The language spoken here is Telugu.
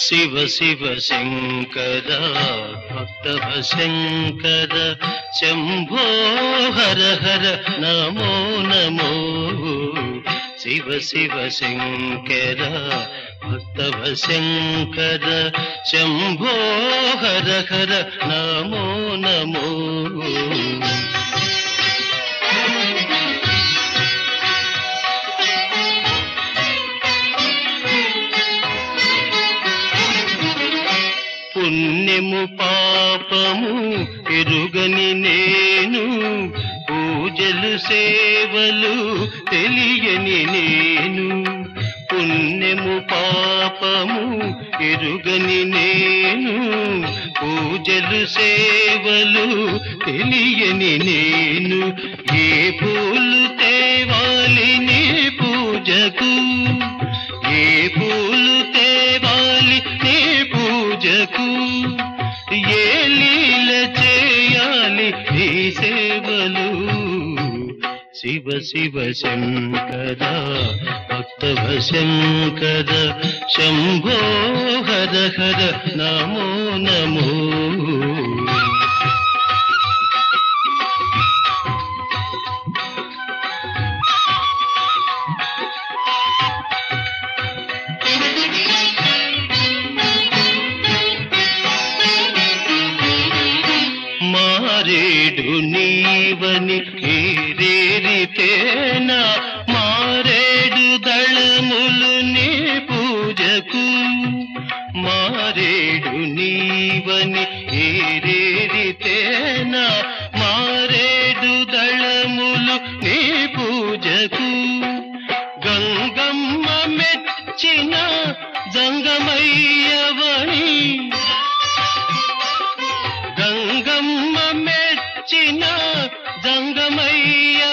శివ శివ శంకర భక్తవ శంకర శంభో హర హర నమో నమో శివ శివ శంకర భక్తవ శంకర శంభో హర హర నమో నమో పుణ్యము పాపము ఎరుగని నేను పూజలు సేవలు తెలియని నేను పుణ్యము పాపము ఎరుగని నేను పూజలు సేవలు తెలియని నేను ఏ పూలు తేవాలి నీ పూజకు ఏ పూలు తేవాలి నీ పూజకు ఏ లీల చేయాలి ఈ సేవలు శివ శివ శంకర భక్తవ శంకర శంభో హర హర నమో నమో మారేడు నీవని ఏరేరితేనా మారేడు దళములు నీ పూజకు మారేడు నీవని ఏరేరితేనా మారేడు దళములు నీ పూజకు గంగమ్మ మెచ్చిన జంగమయ్యవని గంగమ్మ మెచ్చిన జంగమయ్య